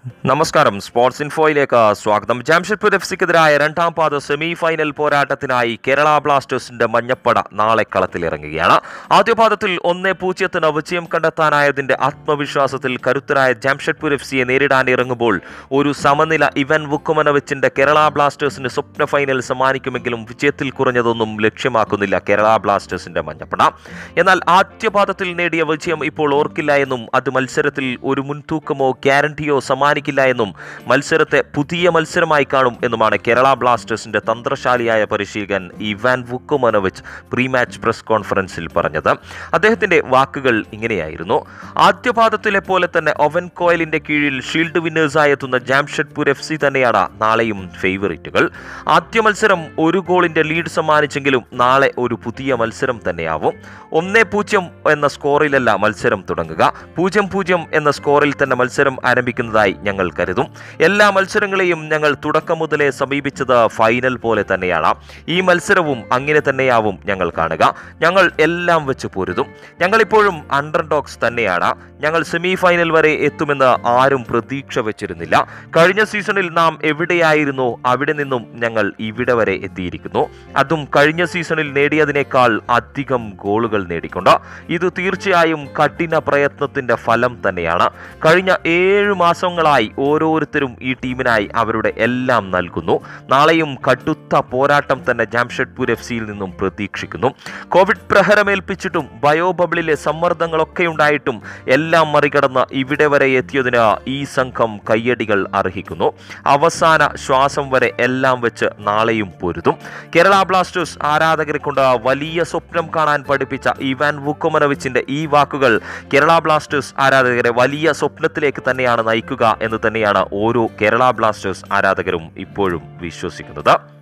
നമസ്കാരം സ്പോർട്സ് ഇൻഫോയിലേക്ക് സ്വാഗതം ജാംഷഡ്പൂർ എഫ് സിക്കെതിരായ രണ്ടാം പാദ സെമി ഫൈനൽ പോരാട്ടത്തിനായി കേരള ബ്ലാസ്റ്റേഴ്സിന്റെ മഞ്ഞപ്പട നാളെ കളത്തിലിറങ്ങുകയാണ് ആദ്യ പാദത്തിൽ ഒന്നേ പൂജ്യത്തിന് വിജയം കണ്ടെത്താനായതിന്റെ ആത്മവിശ്വാസത്തിൽ കരുത്തരായ ജാംഷഡ്പൂർ എഫ് സിയെ നേരിടാൻ ഇറങ്ങുമ്പോൾ ഒരു സമനില ഇവൻ വുക്കുമനവിച്ചിന്റെ കേരള ബ്ലാസ്റ്റേഴ്സിന് സ്വപ്ന ഫൈനൽ സമ്മാനിക്കുമെങ്കിലും വിജയത്തിൽ കുറഞ്ഞതൊന്നും ലക്ഷ്യമാക്കുന്നില്ല കേരള ബ്ലാസ്റ്റേഴ്സിന്റെ മഞ്ഞപ്പട എന്നാൽ ആദ്യപാദത്തിൽ നേടിയ വിജയം ഇപ്പോൾ ഓർക്കില്ല എന്നും അത് മത്സരത്തിൽ ഒരു മുൻതൂക്കമോ ഗ്യാരണ്ടിയോ സമ്മാനിക്കില്ല എന്നും മത്സരത്തെ പുതിയ മത്സരമായി കാണും എന്നുമാണ് കേരള ബ്ലാസ്റ്റേഴ്സിന്റെ തന്ത്രശാലിയായ പരിശീലകൻ Ivan Vukomanovic pre match press കോൺഫറൻസിൽ പറഞ്ഞത് അദ്ദേഹത്തിന്റെ വാക്കുകൾ ഇങ്ങനെയായിരുന്നു ആദ്യപാദത്തിലെ പോലെ തന്നെ ഒവൻ കോയലിന്റെ കീഴിൽ ഷീൽഡ് വിന്നേഴ്സായി എത്തുന്ന ജാംഷഡ്പൂർ എഫ് സി തന്നെയാണ് നാളെയും ഫേവറിറ്റുകൾ ആദ്യ മത്സരം ഒരു ഗോളിന്റെ ലീഡ് സമ്മാനിച്ചെങ്കിലും നാളെ ഒരു പുതിയ മത്സരം തന്നെയാവും ഒന്നേ പൂജ്യം എന്ന സ്കോറിലല്ല മത്സരം തുടങ്ങുക പൂജ്യം പൂജ്യം എന്ന സ്കോറിൽ തന്നെ മത്സരം ആരംഭിക്കുന്നതായി ഞങ്ങൾ കരുതും എല്ലാ മത്സരങ്ങളെയും ഞങ്ങൾ തുടക്കം മുതലേ സമീപിച്ചത് ഫൈനൽ പോലെ തന്നെയാണ് ഈ മത്സരവും അങ്ങനെ തന്നെയാവും ഞങ്ങൾ കാണുക ഞങ്ങൾ എല്ലാം വെച്ച് പൊരുതും ഞങ്ങളിപ്പോഴും അണ്ടർ ഡോഗ്സ് തന്നെയാണ് ഞങ്ങൾ സെമി ഫൈനൽ വരെ എത്തുമെന്ന് ആരും പ്രതീക്ഷ വെച്ചിരുന്നില്ല കഴിഞ്ഞ സീസണിൽ നാം എവിടെയായിരുന്നോ അവിടെ നിന്നും ഞങ്ങൾ ഇവിടെ വരെ എത്തിയിരിക്കുന്നു അതും കഴിഞ്ഞ സീസണിൽ നേടിയതിനേക്കാൾ അധികം ഗോളുകൾ നേടിക്കൊണ്ട് ഇത് തീർച്ചയായും കഠിന പ്രയത്നത്തിന്റെ ഫലം തന്നെയാണ് കഴിഞ്ഞ ഏഴ് മാസങ്ങളായി ഓരോരുത്തരും ഈ ടീമിനായി അവരുടെ എല്ലാം നൽകുന്നു നാളെയും കടുത്ത പോരാട്ടം തന്നെ ജാംഷഡ്പൂർ എഫ് സിയിൽ നിന്നും പ്രതീക്ഷിക്കുന്നു കോവിഡ് പ്രഹരമേൽപ്പിച്ചിട്ടും ബയോ ബബിളിലെ സമ്മർദ്ദങ്ങളൊക്കെ ഉണ്ടായിട്ടും എല്ലാം മറികടന്ന് ഇവിടെ വരെ എത്തിയതിന് ഈ സംഘം കയ്യടികൾ അർഹിക്കുന്നു അവസാന ശ്വാസം വരെ എല്ലാം വെച്ച് നാളെയും പൊരുതും കേരള ബ്ലാസ്റ്റേഴ്സ് ആരാധകരെ കൊണ്ട് വലിയ സ്വപ്നം കാണാൻ പഠിപ്പിച്ച ഇവാൻ വുക്കുമനവിച്ചിന്റെ ഈ വാക്കുകൾ കേരള ബ്ലാസ്റ്റേഴ്സ് ആരാധകരെ വലിയ സ്വപ്നത്തിലേക്ക് തന്നെയാണ് നയിക്കുക എന്ന് തന്നെയാണ് ഓരോ കേരള ബ്ലാസ്റ്റേഴ്സ് ആരാധകരും ഇപ്പോഴും വിശ്വസിക്കുന്നത്